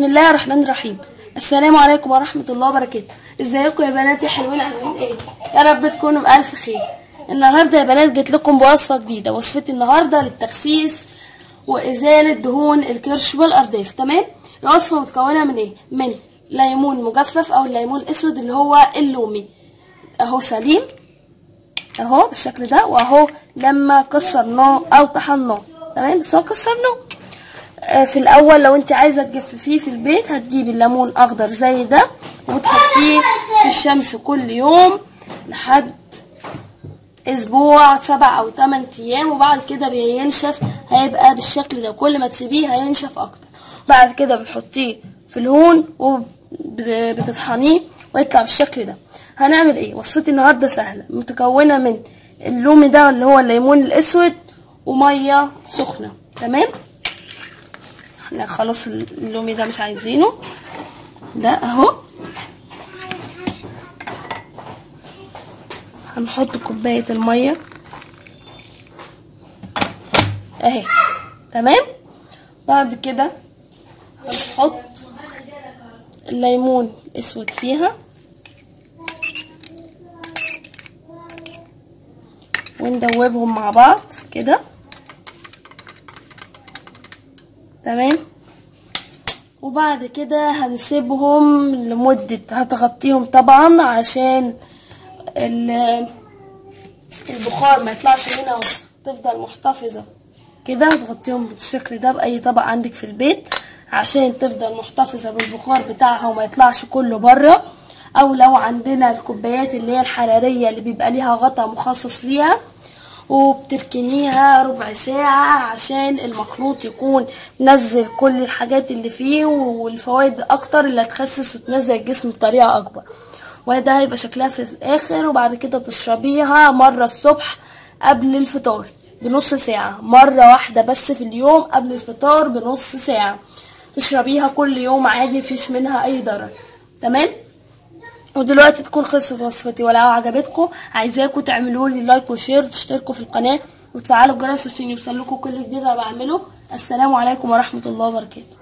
الله الرحمن الرحيم السلام عليكم ورحمة الله وبركاته ازيكم يا بنات يا حلوين عاملين ايه يا رب تكونوا بألف خير النهاردة يا بنات جيت لكم بوصفة جديدة وصفتي النهاردة للتخسيس وإزالة دهون الكرش والأرداف تمام الوصفة متكونة من ايه من ليمون مجفف او الليمون الاسود اللي هو اللومي اهو سليم اهو بالشكل ده واهو لما كسرناه او طحناه تمام بس هو كسرناه آه، في الاول لو انت عايزه تجففيه في البيت هتجيبي الليمون اخضر زي ده وتحطيه في الشمس كل يوم لحد اسبوع سبع او تمن ايام وبعد كده بينشف هيبقى بالشكل ده كل ما تسيبيه هينشف اكتر بعد كده بتحطيه في الهون وبتطحنيه ويطلع بالشكل ده هنعمل ايه وصفتي النهارده سهله متكونه من اللومي ده اللي هو الليمون الاسود وميه سخنه تمام احنا خلاص اللومي ده مش عايزينه ده اهو هنحط كوبايه الميه اهي تمام بعد كده هنحط الليمون الاسود فيها وندوبهم مع بعض كده تمام وبعد كده هنسيبهم لمدة هتغطيهم طبعا عشان البخار ما يطلعش منها تفضل محتفظة كده تغطيهم بالشكل ده بأي طبق عندك في البيت عشان تفضل محتفظة بالبخار بتاعها وما يطلعش كله بره او لو عندنا الكوبايات اللي هي الحرارية اللي بيبقى ليها غطا مخصص ليها وبتركنيها ربع ساعة عشان المخلوط يكون نزل كل الحاجات اللي فيه والفوائد اكتر اللي هتخسس وتنزل الجسم بطريقة اكبر وده هيبقى شكلها في الاخر وبعد كده تشربيها مرة الصبح قبل الفطار بنص ساعة مرة واحدة بس في اليوم قبل الفطار بنص ساعة تشربيها كل يوم عادي مفيش منها اي ضرر تمام ودلوقتي تكون خلصت وصفتي ولو عجبتكم عايزاكم تعملوا لي لايك وشير وتشتركوا في القناه وتفعلوا الجرس عشان يوصل لكم كل جديد انا بعمله السلام عليكم ورحمه الله وبركاته